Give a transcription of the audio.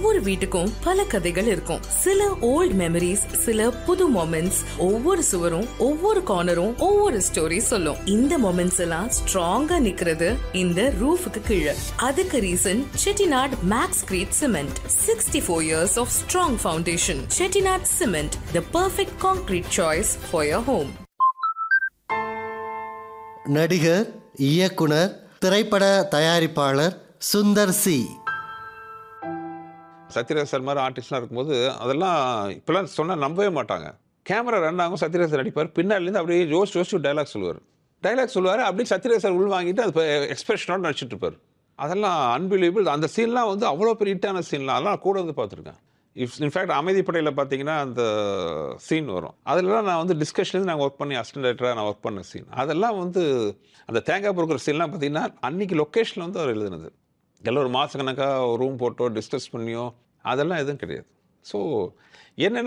ஒவ்வொரு வீட்டுக்கும் பல கதைகள் இருக்கும் சில ஓல்ட் மெமரிஸ் சில புது மொமெண்ட்ஸ் ஒவ்வொரு சுவரும் ஒவ்வொரு கார்னரும் ஒவ்வொரு ஸ்டோரி சொல்லும் இந்த மொமெண்ட்ஸ் எல்லாம் ஸ்ட்ராங்கா நிக்கிறது இந்த ரூஃபுக்கு கீழே அதுக்கு reason Chettinad Maxcreet cement sixty four years of strong foundation Chettinad cement the perfect concrete choice for your home நடிகர் இயக்குனர் திரைப்பட தயாரிப்பாளர் சுந்தர் சி சத்யராஜ் சார் மாதிரி ஆர்டிஸ்ட்லாம் இருக்கும்போது அதெல்லாம் இப்போலாம் சொன்னால் நம்பவே மாட்டாங்க கேமரா ரன் ஆகும் சத்யராஜ் சார் நடிப்பார் பின்னாடிலேருந்து அப்படியே ஜோஸ் ஜோஸ் டைலாக் சொல்லுவார் டைலாக் சொல்லுவார் அப்படியே சத்யராஜ் சார் உள் வாங்கிட்டு அது எக்ஸ்பிரஷனோட நடிச்சிட்டு இருப்பார் அதெல்லாம் அன்பிலீபிள் அந்த சீன்லாம் வந்து அவ்வளோ பெரிய ஹிட்டான சீன்லாம் அதெல்லாம் கூட வந்து பார்த்துருக்கேன் இஃப் இன்ஃபேக்ட் அமைதிப்படையில் பார்த்தீங்கன்னா அந்த சீன் வரும் அதெல்லாம் நான் வந்து டிஸ்கஷன்லேருந்து நாங்கள் ஒர்க் பண்ணி அசிஸ்டன்ட் டைரக்டராக நான் ஒர்க் பண்ண சீன் அதெல்லாம் வந்து அந்த தேங்காய் பொறுக்கிற சீன்லாம் பார்த்தீங்கன்னா அன்னைக்கு லொக்கேஷனில் வந்து அவர் எழுதுனது எல்லாம் ஒரு மாதக்கணக்காக ரூம் போட்டோ டிஸ்கஸ் பண்ணியோ அதெல்லாம் எதுவும் கிடையாது ஸோ என்னென்ன